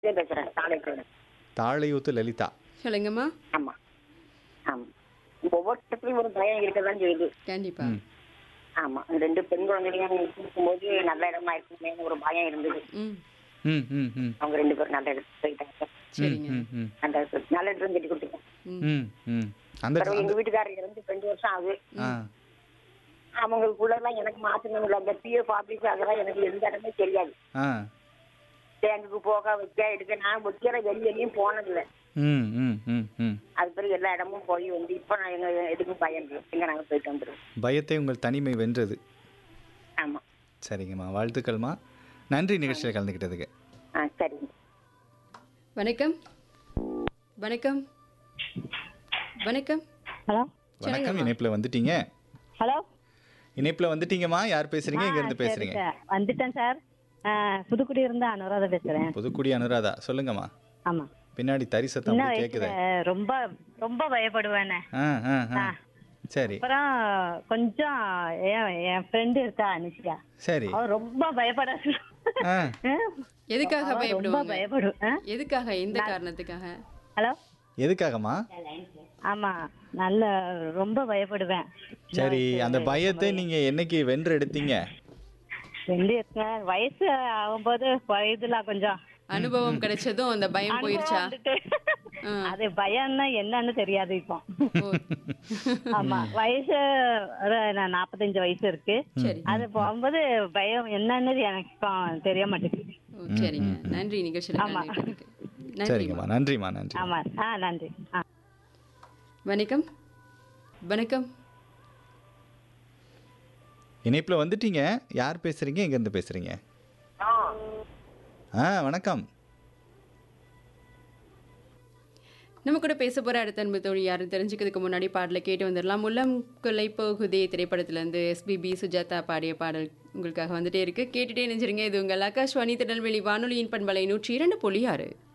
இதே பேசுறேன் சாலைக்கு தாழையூத்து லலிதா சொல்லுங்கம்மா ஆமா ஆமா ஒவ்வொருத்தருக்கும் ஒரு பயம் இருக்கதான் செய்யுது கண்டிப்பா ம் ஆமா அந்த ரெண்டு பெண் குழந்தைகளையும் இருக்கும்போது நல்ல இடமா இருக்குமே ஒரு பயம் இருந்தது ம் ம் ம் ம் அவங்க ரெண்டு பேரும் நல்ல இடத்துக்கு போயிட்டாங்க சரிங்க ம் ம் அந்த நல்ல இடத்துல கட்டி கொடுத்துருக்கேன் ம் ம் ம் அந்த பிறகு எங்க வீட்டுக்காரர் இருந்து ரெண்டு வருஷம் ஆகுது ஆ அவங்களுக்குள்ளலாம் எனக்கு மாற்றணும் இல்லை அந்த பிஎஃப் ஆபீஸ் அதெல்லாம் எனக்கு எந்த இடமே தெரியாது ஆ பேங்குக்கு போக வைக்க எடுக்க நான் வைக்கிற வெளியிலையும் போனதில்லை ம் ம் ம் ம் அது பிறகு எல்லா இடமும் போய் வந்து இப்போ நான் எங்க எதுக்கும் பயம் இல்லை எங்க நாங்கள் போயிட்டு வந்துடுவோம் பயத்தை உங்கள் தனிமை வென்றது ஆமா சரிங்கம்மா வாழ்த்துக்கள்மா நன்றி நிகழ்ச்சியில் கலந்துக்கிட்டதுக்கு ஆ சரிங்க வணக்கம் வணக்கம் வணக்கம் ஹலோ வணக்கம் இணைப்பில் வந்துட்டீங்க ஹலோ இணைப்பில் வந்துட்டீங்கம்மா யார் பேசுறீங்க எங்க இருந்து பேசுறீங்க சார் வந்துட்டேன் சார் ஆ, புதுக்குடி இருந்து அனுராதா பேசுறேன் புதுக்குடி அனுராதா சொல்லுங்கம்மா ஆமா பின்னாடி தறி சத்தம் சின்ன அப்படியே வயசுல கேக்குதே ரொம்ப ரொம்ப பயப்படுவேனே ஆ ஆ ஆ சரி அப்புறம் கொஞ்சம் என் என் ஃப்ரெண்டு இருக்கா அனுஷியா சரி அவ ரொம்ப பயப்பட ஆ எதுக்காக அவ ரொம்ப பயப்படுவாங்க பயப்படும் ஆ? எதுக்காக எந்த காரணத்துக்காக ஹலோ எதுக்காகம்மா ஆமா நல்ல ரொம்ப பயப்படுவேன் சரி அந்த பயத்தை நீங்க என்னைக்கு வென்று எடுத்தீங்க ஃப்ரெண்டு இருக்கேன் வயசு ஆகும்போது வயதுல கொஞ்சம் அனுபவம் கிடைச்சதும் அந்த பயம் போயிருச்சா அனுபவம் வந்துட்டு, அது பயம்னா என்னன்னு தெரியாது இப்போ ஓ ஆமா வயசு ஒரு நான் நாற்பத்தஞ்சு வயசு இருக்கு சரி அது போகும்போது பயம் என்னன்னு எனக்கு இப்போ தெரிய மாட்டேங்குது ஓ சரிங்க நன்றி நிகழ்ச்சியில் கலந்துக்கிட்டதுக்கு நன்றி சரிங்கம்மா நன்றிம்மா நன்றி ஆமா ஆ நன்றி ஆ வணக்கம் வணக்கம் இணைப்பில் வந்துட்டீங்க யார் பேசுறீங்க எங்க இருந்து பேசுறீங்க ஆ வணக்கம் நம்ம கூட பேச போற அடுத்த அன்பு தோழி யாரும் தெரிஞ்சுக்கிறதுக்கு முன்னாடி பாடலை கேட்டு வந்துடலாம் உள்ளம் கொலை போகுதே திரைப்படத்திலேருந்து எஸ்பிபி சுஜாதா பாடிய பாடல் உங்களுக்காக வந்துட்டே இருக்கு கேட்டுட்டே நினைச்சிருங்க இது உங்கள் ஆகாஷ்வாணி திருநெல்வேலி வானொலியின் பண்பலை நூற்றி இரண்டு புள்ளி ஆறு